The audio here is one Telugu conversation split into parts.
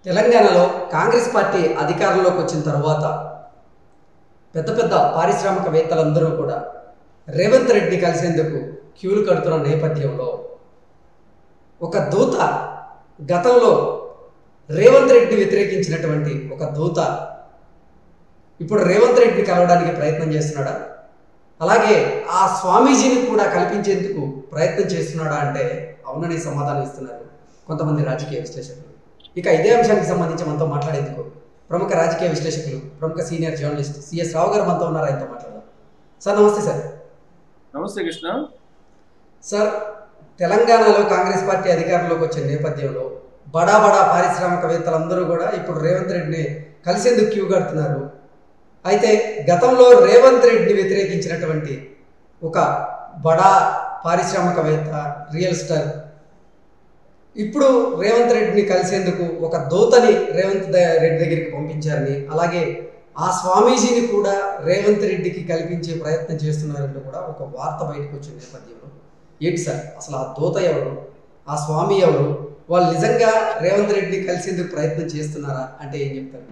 తెలంగాణలో కాంగ్రెస్ పార్టీ అధికారంలోకి వచ్చిన తర్వాత పెద్ద పెద్ద పారిశ్రామికవేత్తలందరూ కూడా రేవంత్ రెడ్డిని కలిసేందుకు క్యూలు కడుతున్న నేపథ్యంలో ఒక దూత గతంలో రేవంత్ రెడ్డిని వ్యతిరేకించినటువంటి ఒక దూత ఇప్పుడు రేవంత్ రెడ్డిని కలవడానికి ప్రయత్నం చేస్తున్నాడా అలాగే ఆ స్వామీజీని కూడా కల్పించేందుకు ప్రయత్నం చేస్తున్నాడా అంటే అవునని సమాధానం ఇస్తున్నారు కొంతమంది రాజకీయ విశ్లేషకులు ఇక ఇదే అంశానికి సంబంధించి మనతో మాట్లాడేందుకు ప్రముఖ రాజకీయ విశ్లేషకులు ప్రముఖ సీనియర్ జర్నలిస్ట్ సిఎస్ రావు గారు మనతో ఉన్నారు ఆయనతో మాట్లాడదాం సార్ నమస్తే సార్ నమస్తే కృష్ణ సార్ తెలంగాణలో కాంగ్రెస్ పార్టీ అధికారంలోకి వచ్చిన నేపథ్యంలో బడా బడా పారిశ్రామికవేత్తలందరూ కూడా ఇప్పుడు రేవంత్ రెడ్డిని కలిసేందుకు క్యూ కడుతున్నారు అయితే గతంలో రేవంత్ రెడ్డిని వ్యతిరేకించినటువంటి ఒక బడా పారిశ్రామికవేత్త రియల్ స్టార్ ఇప్పుడు రేవంత్ రెడ్డిని కలిసేందుకు ఒక దూతని రేవంత్ ద- రెడ్డి దగ్గరికి పంపించారని అలాగే ఆ స్వామీజీని కూడా రేవంత్ రెడ్డికి కల్పించే ప్రయత్నం చేస్తున్నారని కూడా ఒక వార్త బయటకు వచ్చిన నేపథ్యంలో ఏంటి సార్ అసలు ఆ దూత ఎవరు ఆ స్వామి ఎవరు వాళ్ళు నిజంగా రేవంత్ రెడ్డిని కలిసేందుకు ప్రయత్నం చేస్తున్నారా అంటే ఏం చెప్తారు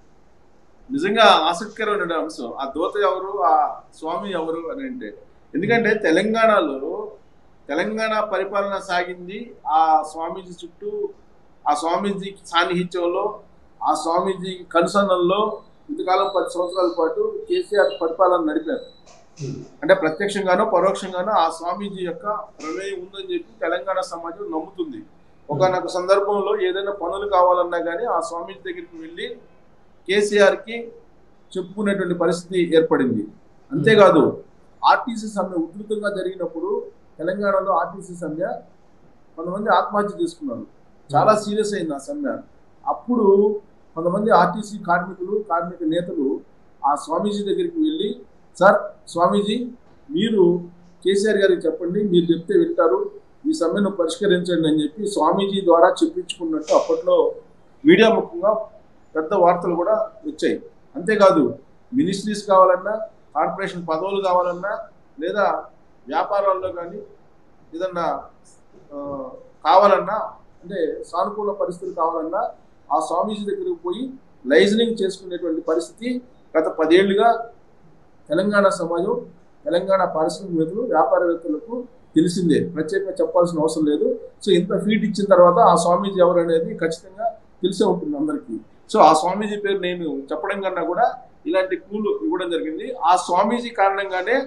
నిజంగా ఆసక్తికరమైన అంశం ఆ దోత ఎవరు ఆ స్వామి ఎవరు అని అంటే ఎందుకంటే తెలంగాణలో తెలంగాణ పరిపాలన సాగింది ఆ స్వామీజీ చుట్టూ ఆ స్వామీజీ సాన్నిహిత్యంలో ఆ స్వామీజీ కనుసన్నల్లో ఇంతకాలం పది సంవత్సరాల పాటు కేసీఆర్ పరిపాలన నడిపారు అంటే ప్రత్యక్షంగానో పరోక్షంగానో ఆ స్వామీజీ యొక్క ప్రమేయం ఉందని చెప్పి తెలంగాణ సమాజం నమ్ముతుంది ఒకనొక సందర్భంలో ఏదైనా పనులు కావాలన్నా కానీ ఆ స్వామీజీ దగ్గరికి వెళ్ళి కేసీఆర్కి చెప్పుకునేటువంటి పరిస్థితి ఏర్పడింది అంతేకాదు ఆర్టీసీ సమ్మె ఉధృతంగా జరిగినప్పుడు తెలంగాణలో ఆర్టీసీ సమ్మె కొంతమంది ఆత్మహత్య చేసుకున్నారు చాలా సీరియస్ అయింది ఆ సమ్మె అప్పుడు కొంతమంది ఆర్టీసీ కార్మికులు కార్మిక నేతలు ఆ స్వామీజీ దగ్గరికి వెళ్ళి సార్ స్వామీజీ మీరు కేసీఆర్ గారికి చెప్పండి మీరు చెప్తే వింటారు ఈ సమ్మెను పరిష్కరించండి అని చెప్పి స్వామీజీ ద్వారా చెప్పించుకున్నట్టు అప్పట్లో మీడియా ముఖంగా పెద్ద వార్తలు కూడా వచ్చాయి అంతేకాదు మినిస్ట్రీస్ కావాలన్నా కార్పొరేషన్ పదవులు కావాలన్నా లేదా వ్యాపారాల్లో కానీ ఏదన్నా ఆ, కావాలన్నా అంటే సానుకూల పరిస్థితులు కావాలన్నా ఆ స్వామీజీ దగ్గరికి పోయి లైజనింగ్ చేసుకునేటువంటి పరిస్థితి గత పదేళ్లుగా తెలంగాణ సమాజం తెలంగాణ పారిశ్రామికవేత్తలు వ్యాపారవేత్తలకు తెలిసిందే ప్రత్యేకంగా చెప్పాల్సిన అవసరం లేదు సో ఇంత ఫీట్ ఇచ్చిన తర్వాత ఆ స్వామీజీ ఎవరు అనేది ఖచ్చితంగా తెలిసే ఉంటుంది అందరికీ సో ఆ స్వామీజీ పేరు నేను చెప్పడం కన్నా కూడా ఇలాంటి కూలు ఇవ్వడం జరిగింది ఆ స్వామీజీ కారణంగానే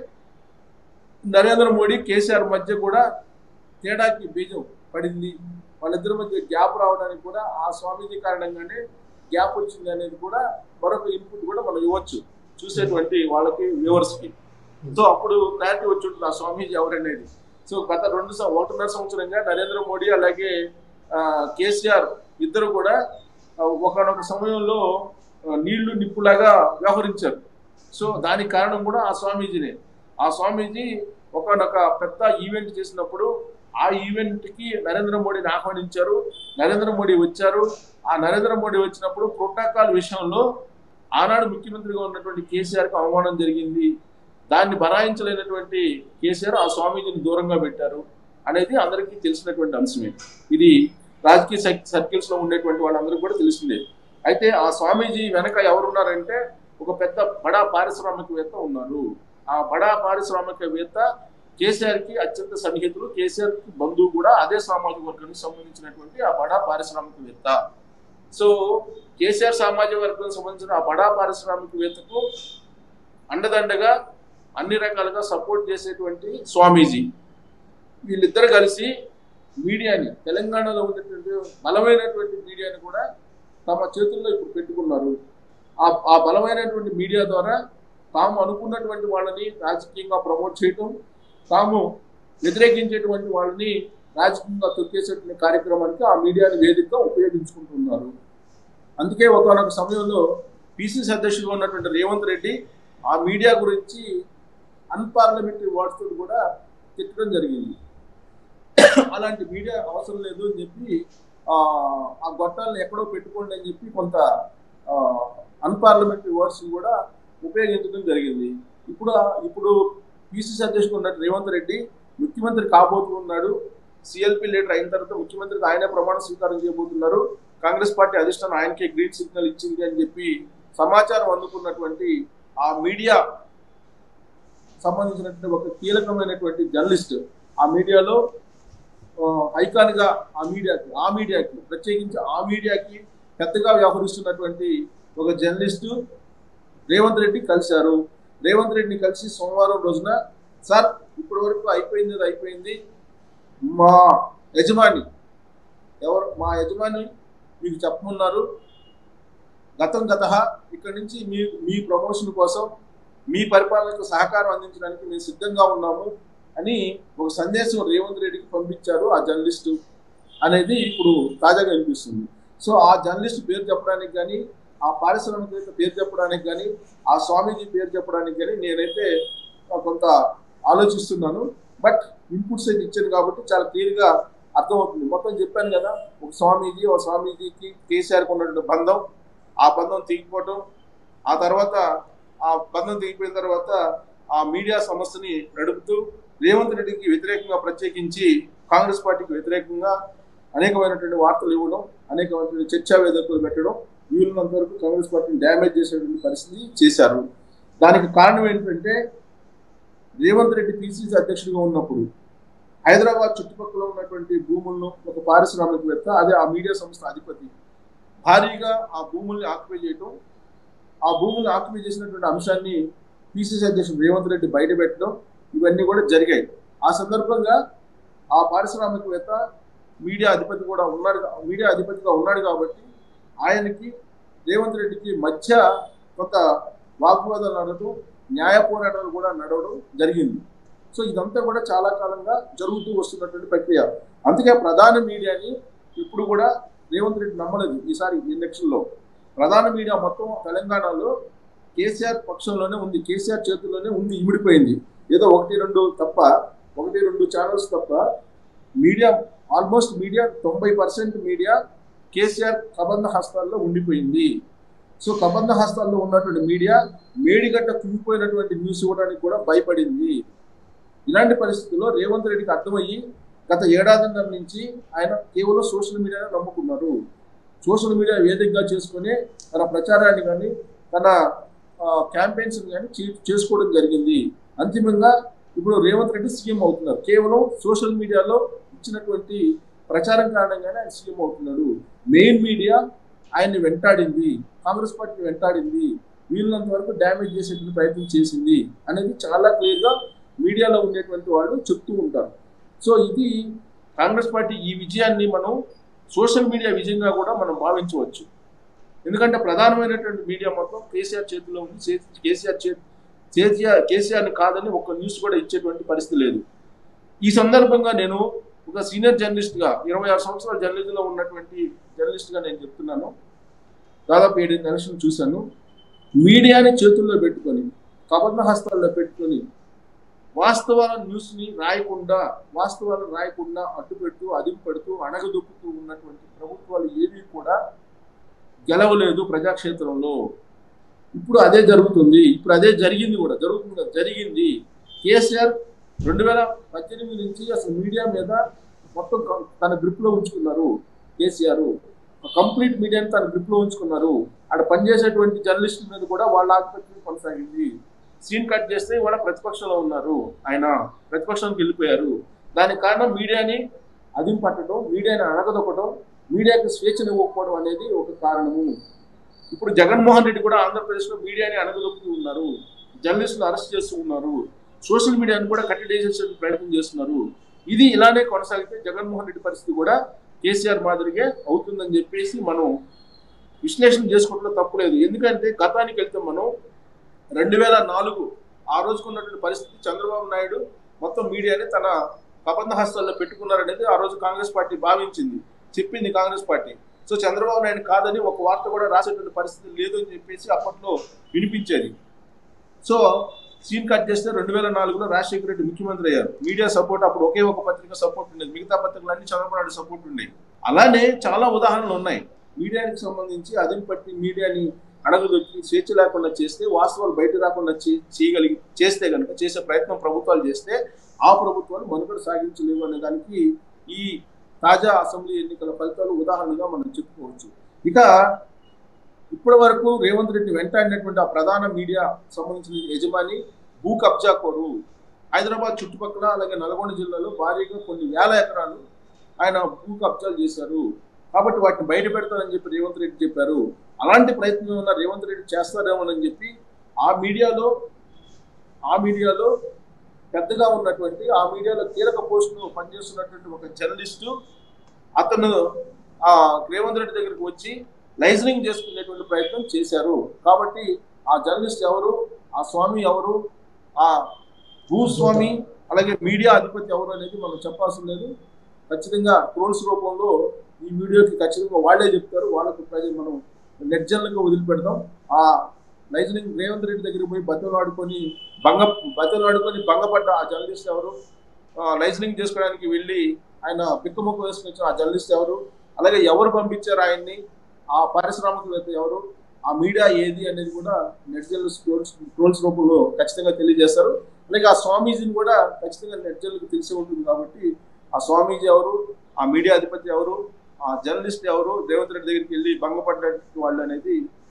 నరేంద్ర మోడీ కేసీఆర్ మధ్య కూడా తేడాకి బీజం పడింది వాళ్ళిద్దరి మధ్య గ్యాప్ రావడానికి కూడా ఆ స్వామీజీ కారణంగానే గ్యాప్ వచ్చింది అనేది కూడా మరొక ఇన్పుట్ కూడా మనం ఇవ్వచ్చు చూసేటువంటి వాళ్ళకి వ్యూవర్స్కి సో అప్పుడు క్లారిటీ వచ్చి ఉంటుంది ఆ స్వామీజీ ఎవరనేది సో గత రెండు సం- ఒకటిన్నర సంవత్సరంగా నరేంద్ర మోడీ అలాగే ఆ, కేసీఆర్ ఇద్దరు కూడా ఆ, ఒకనొక సమయంలో ఆ, నీళ్లు నిప్పులాగా వ్యవహరించారు సో దానికి కారణం కూడా ఆ స్వామీజీనే ఆ స్వామీజీ ఒకనొక పెద్ద ఈవెంట్ చేసినప్పుడు ఆ ఈవెంట్కి నరేంద్ర మోడీని ఆహ్వానించారు నరేంద్ర మోడీ వచ్చారు ఆ నరేంద్ర మోడీ వచ్చినప్పుడు ప్రోటోకాల్ విషయంలో ఆనాడు ముఖ్యమంత్రిగా ఉన్నటువంటి కేసీఆర్కి అవమానం జరిగింది దాన్ని బరాయించలేనటువంటి కేసీఆర్ ఆ స్వామీజీని దూరంగా పెట్టారు అనేది అందరికీ తెలిసినటువంటి అంశమే ఇది రాజకీయ సర్కిల్స్ లో ఉండేటువంటి వాళ్ళందరికీ కూడా తెలిసిందే అయితే ఆ స్వామీజీ వెనక ఎవరున్నారంటే ఒక పెద్ద బడా పారిశ్రామికవేత్త ఉన్నారు ఆ బడా పారిశ్రామికవేత్త కేసీఆర్ కి అత్యంత సన్నిహితులు కేసీఆర్ కి బంధువు కూడా అదే సామాజిక వర్గానికి సంబంధించినటువంటి ఆ బడా పారిశ్రామికవేత్త సో కేసీఆర్ సామాజిక వర్గానికి సంబంధించిన ఆ బడా పారిశ్రామికవేత్తకు అండదండగా అన్ని రకాలుగా సపోర్ట్ చేసేటువంటి స్వామీజీ వీళ్ళిద్దరు కలిసి మీడియాని తెలంగాణలో ఉన్నటువంటి బలమైనటువంటి మీడియాని కూడా తమ చేతుల్లో ఇప్పుడు పెట్టుకున్నారు ఆ ఆ బలమైనటువంటి మీడియా ద్వారా తాము అనుకున్నటువంటి వాళ్ళని రాజకీయంగా ప్రమోట్ చేయటం తాము వ్యతిరేకించేటువంటి వాళ్ళని రాజకీయంగా తొక్కేసేటువంటి కార్యక్రమానికి ఆ మీడియాని వేదికగా ఉపయోగించుకుంటున్నారు అందుకే ఒకనొక సమయంలో పిసిసి అధ్యక్షుడిగా ఉన్నటువంటి రేవంత్ రెడ్డి ఆ మీడియా గురించి అన్పార్లమెంటరీ వర్డ్స్ తోటి కూడా తిట్టడం జరిగింది అలాంటి మీడియా అవసరం లేదు అని చెప్పి ఆ, ఆ గొట్టాలను ఎక్కడో పెట్టుకోండి అని చెప్పి కొంత అన్పార్లమెంటరీ వర్డ్స్ కూడా ఉపయోగించడం జరిగింది ఇప్పుడు ఆ- ఇప్పుడు పిసిసి అధ్యక్షుడు ఉన్నట్టు రేవంత్ రెడ్డి ముఖ్యమంత్రి కాబోతున్నాడు సిఎల్పి లీడర్ అయిన తర్వాత ముఖ్యమంత్రికి ఆయనే ప్రమాణ స్వీకారం చేయబోతున్నారు కాంగ్రెస్ పార్టీ అధిష్టానం ఆయనకే గ్రీన్ సిగ్నల్ ఇచ్చింది అని చెప్పి సమాచారం అందుకున్నటువంటి ఆ మీడియా సంబంధించినటువంటి ఒక కీలకమైనటువంటి జర్నలిస్ట్ ఆ మీడియాలో ఐకాన్ గా ఆ మీడియాకి ఆ మీడియాకి ప్రత్యేకించి ఆ మీడియాకి పెద్దగా వ్యవహరిస్తున్నటువంటి ఒక జర్నలిస్టు రేవంత్ రెడ్డి కలిశారు రేవంత్ రెడ్డిని కలిసి సోమవారం రోజున సార్ ఇప్పటి వరకు అయిపోయింది అది అయిపోయింది మా యజమాని ఎవరు మా యజమాని మీకు చెప్పమన్నారు గతం గత ఇక్కడి నుంచి మీ మీ ప్రమోషన్ కోసం మీ పరిపాలనకు సహకారం అందించడానికి మేము సిద్ధంగా ఉన్నాము అని ఒక సందేశం రేవంత్ రెడ్డికి పంపించారు ఆ జర్నలిస్టు అనేది ఇప్పుడు తాజాగా వినిపిస్తుంది సో ఆ జర్నలిస్ట్ పేరు చెప్పడానికి కానీ ఆ పారిశ్రామికవేత్త పేరు చెప్పడానికి కానీ ఆ స్వామీజీ పేరు చెప్పడానికి కానీ నేనైతే కొంత ఆలోచిస్తున్నాను బట్ ఇన్పుట్స్ అయితే ఇచ్చాను కాబట్టి చాలా క్లియర్గా అర్థమవుతుంది మొత్తం చెప్పాను కదా ఒక స్వామీజీ ఒక స్వామీజీకి కేసీఆర్కి ఉన్నటువంటి బంధం ఆ బంధం తెగిపోవటం ఆ తర్వాత ఆ బంధం తెగిపోయిన తర్వాత ఆ మీడియా సంస్థని నడుపుతూ రేవంత్ రెడ్డికి వ్యతిరేకంగా ప్రత్యేకించి కాంగ్రెస్ పార్టీకి వ్యతిరేకంగా అనేకమైనటువంటి వార్తలు ఇవ్వడం అనేకమైనటువంటి చర్చా వేదికలు పెట్టడం వీలున్నంత వరకు కాంగ్రెస్ పార్టీని డ్యామేజ్ చేసేటువంటి పరిస్థితి చేశారు దానికి కారణం ఏంటంటే రేవంత్ రెడ్డి పిసిసి అధ్యక్షుడిగా ఉన్నప్పుడు హైదరాబాద్ చుట్టుపక్కల ఉన్నటువంటి భూములను ఒక పారిశ్రామికవేత్త అదే ఆ మీడియా సంస్థ అధిపతి భారీగా ఆ భూముల్ని ఆక్యుపై చేయటం ఆ భూముల్ని ఆక్యుపై చేసినటువంటి అంశాన్ని పిసిసి అధ్యక్షుడు రేవంత్ రెడ్డి బయట పెట్టడం ఇవన్నీ కూడా జరిగాయి ఆ సందర్భంగా ఆ పారిశ్రామికవేత్త మీడియా అధిపతి కూడా ఉన్నాడు మీడియా అధిపతిగా ఉన్నాడు కాబట్టి ఆయనకి రేవంత్ రెడ్డికి మధ్య కొంత వాగ్వాదాలు నడవడం న్యాయ పోరాటాలు కూడా నడవడం జరిగింది సో ఇదంతా కూడా చాలా కాలంగా జరుగుతూ వస్తున్నటువంటి ప్రక్రియ అందుకే ప్రధాన మీడియాని ఇప్పుడు కూడా రేవంత్ రెడ్డి నమ్మలేదు ఈసారి ఎలక్షన్లో ప్రధాన మీడియా మొత్తం తెలంగాణలో కేసీఆర్ పక్షంలోనే ఉంది కేసీఆర్ చేతుల్లోనే ఉంది ఇమిడిపోయింది ఏదో ఒకటి రెండు తప్ప ఒకటి రెండు ఛానల్స్ తప్ప మీడియా ఆల్మోస్ట్ మీడియా తొంభై పర్సెంట్ మీడియా కేసీఆర్ కబంధ హస్తాల్లో ఉండిపోయింది సో కబంధ హస్తాల్లో ఉన్నటువంటి మీడియా మేడిగడ్డ కుంగిపోయినటువంటి న్యూస్ ఇవ్వడానికి కూడా భయపడింది ఇలాంటి పరిస్థితుల్లో రేవంత్ రెడ్డికి అర్థమయ్యి గత ఏడాదిన్నర నుంచి ఆయన కేవలం సోషల్ మీడియానే నమ్ముకున్నారు సోషల్ మీడియా వేదికగా చేసుకుని తన ప్రచారాన్ని కానీ తన క్యాంపెయిన్స్ కానీ చేసుకోవడం జరిగింది అంతిమంగా ఇప్పుడు రేవంత్ రెడ్డి సీఎం అవుతున్నారు కేవలం సోషల్ మీడియాలో ఇచ్చినటువంటి ప్రచారం కారణంగానే ఆయన సీఎం అవుతున్నాడు మెయిన్ మీడియా ఆయన్ని వెంటాడింది కాంగ్రెస్ పార్టీ వెంటాడింది వీళ్ళంత వరకు డ్యామేజ్ చేసేటువంటి ప్రయత్నం చేసింది అనేది చాలా క్లియర్గా మీడియాలో ఉండేటువంటి వాళ్ళు చెప్తూ ఉంటారు సో ఇది కాంగ్రెస్ పార్టీ ఈ విజయాన్ని మనం సోషల్ మీడియా విజయంగా కూడా మనం భావించవచ్చు ఎందుకంటే ప్రధానమైనటువంటి మీడియా మొత్తం కేసీఆర్ చేతిలో ఉంది కేసీఆర్ చేతి కేసీఆర్ కేసీఆర్ని కాదని ఒక న్యూస్ కూడా ఇచ్చేటువంటి పరిస్థితి లేదు ఈ సందర్భంగా నేను ఒక సీనియర్ జర్నలిస్ట్గా ఇరవై ఆరు సంవత్సరాల జర్నలిజంలో ఉన్నటువంటి జర్నలిస్ట్గా నేను చెప్తున్నాను దాదాపు ఏడు ఎలక్షన్ చూశాను మీడియాని చేతుల్లో పెట్టుకొని కబర్ణ హస్తాల్లో పెట్టుకొని వాస్తవాల న్యూస్ని రాయకుండా వాస్తవాలను రాయకుండా అడ్డుపెడుతూ అదింపెడుతూ అణగదొక్కుతూ ఉన్నటువంటి ప్రభుత్వాలు ఏవి కూడా గెలవలేదు ప్రజాక్షేత్రంలో ఇప్పుడు అదే జరుగుతుంది ఇప్పుడు అదే జరిగింది కూడా జరుగుతుంది జరిగింది కేసీఆర్ రెండు వేల పద్దెనిమిది నుంచి అసలు మీడియా మీద మొత్తం తన గ్రిప్లో ఉంచుకున్నారు కేసీఆర్ కంప్లీట్ మీడియాని తన గ్రిప్లో ఉంచుకున్నారు ఆడ పనిచేసేటువంటి జర్నలిస్టుల మీద కూడా వాళ్ళ ఆధిపత్యం కొనసాగింది సీన్ కట్ చేస్తే వాళ్ళ ప్రతిపక్షంలో ఉన్నారు ఆయన ప్రతిపక్షంకి వెళ్ళిపోయారు దానికి కారణం మీడియాని అదింపట్టడం మీడియాని అణగదొక్కడం మీడియాకి స్వేచ్ఛను ఇవ్వకపోవడం అనేది ఒక కారణము ఇప్పుడు జగన్మోహన్ రెడ్డి కూడా ఆంధ్రప్రదేశ్లో మీడియాని అణగదొక్కుతూ ఉన్నారు జర్నలిస్టులు అరెస్ట్ చేస్తూ ఉన్నారు సోషల్ మీడియాని కూడా కట్టడి ప్రయత్నం చేస్తున్నారు ఇది ఇలానే కొనసాగితే జగన్మోహన్ రెడ్డి పరిస్థితి కూడా కేసీఆర్ మాదిరిగే అవుతుందని చెప్పేసి మనం విశ్లేషణ చేసుకోవడంలో తప్పులేదు ఎందుకంటే గతానికి వెళ్తే మనం రెండు వేల నాలుగు ఆ రోజుకున్నటువంటి పరిస్థితి చంద్రబాబు నాయుడు మొత్తం మీడియాని తన కబంధ హస్తాల్లో పెట్టుకున్నారనేది ఆ రోజు కాంగ్రెస్ పార్టీ భావించింది చెప్పింది కాంగ్రెస్ పార్టీ సో చంద్రబాబు నాయుడు కాదని ఒక వార్త కూడా రాసేటువంటి పరిస్థితి లేదు అని చెప్పేసి అప్పట్లో వినిపించేది సో సీన్ కట్ చేస్తే రెండు వేల నాలుగులో రాజశేఖర రెడ్డి ముఖ్యమంత్రి అయ్యారు మీడియా సపోర్ట్ అప్పుడు ఒకే ఒక పత్రిక సపోర్ట్ ఉండేది మిగతా పత్రికలన్నీ చంద్రబాబు నాయుడు సపోర్ట్ ఉండేవి అలానే చాలా ఉదాహరణలు ఉన్నాయి మీడియానికి సంబంధించి అదిని పట్టి మీడియాని అడగదొక్కి స్వేచ్ఛ లేకుండా చేస్తే వాస్తవాలు బయట రాకుండా చేయగలిగి చేస్తే కనుక చేసే ప్రయత్నం ప్రభుత్వాలు చేస్తే ఆ ప్రభుత్వాలు మనుగడ సాగించలేవు అనే దానికి ఈ తాజా అసెంబ్లీ ఎన్నికల ఫలితాలు ఉదాహరణగా మనం చెప్పుకోవచ్చు ఇక ఇప్పటి వరకు రేవంత్ రెడ్డి వెంటాడినటువంటి ఆ ప్రధాన మీడియా సంబంధించిన యజమాని భూ కబ్జా కోరు హైదరాబాద్ చుట్టుపక్కల అలాగే నల్గొండ జిల్లాలో భారీగా కొన్ని వేల ఎకరాలు ఆయన భూ కబ్జాలు చేశారు కాబట్టి వాటిని బయట పెడతారని చెప్పి రేవంత్ రెడ్డి చెప్పారు అలాంటి ప్రయత్నం ఉన్న రేవంత్ రెడ్డి చేస్తారేమోనని చెప్పి ఆ మీడియాలో ఆ మీడియాలో పెద్దగా ఉన్నటువంటి ఆ మీడియాలో కీలక పోస్టులు పనిచేస్తున్నటువంటి ఒక జర్నలిస్టు అతను ఆ రేవంత్ రెడ్డి దగ్గరికి వచ్చి లైజనింగ్ చేసుకునేటువంటి ప్రయత్నం చేశారు కాబట్టి ఆ జర్నలిస్ట్ ఎవరు ఆ స్వామి ఎవరు ఆ భూస్వామి అలాగే మీడియా అధిపతి ఎవరు అనేది మనం చెప్పాల్సిన లేదు ఖచ్చితంగా ట్రోల్స్ రూపంలో ఈ వీడియోకి ఖచ్చితంగా వాళ్ళే చెప్తారు వాళ్ళకు ప్రజలు మనం నెట్జన్లుగా వదిలిపెడతాం ఆ లైజనింగ్ రేవంత్ రెడ్డి దగ్గరికి పోయి బద్దలు ఆడుకొని భంగ బద్దలు ఆడుకొని భంగపడ్డ ఆ జర్నలిస్ట్ ఎవరు ఆ, లైజనింగ్ చేసుకోవడానికి వెళ్ళి ఆయన పిక్కముక్క వేసుకుని వచ్చిన ఆ జర్నలిస్ట్ ఎవరు అలాగే ఎవరు పంపించారు ఆయన్ని ఆ పారిశ్రామికవేత్త ఎవరు ఆ మీడియా ఏది అనేది కూడా నెట్జన్లు ట్రోల్స్ ట్రోల్స్ రూపంలో ఖచ్చితంగా తెలియజేస్తారు అలాగే ఆ స్వామీజీని కూడా ఖచ్చితంగా నెట్జన్లకు తెలిసి ఉంటుంది కాబట్టి ఆ స్వామీజీ ఎవరు ఆ మీడియా అధిపతి ఎవరు ఆ జర్నలిస్ట్ ఎవరు రేవంత్ రెడ్డి దగ్గరికి వెళ్ళి భంగపడ్డ వాళ్ళు అనేది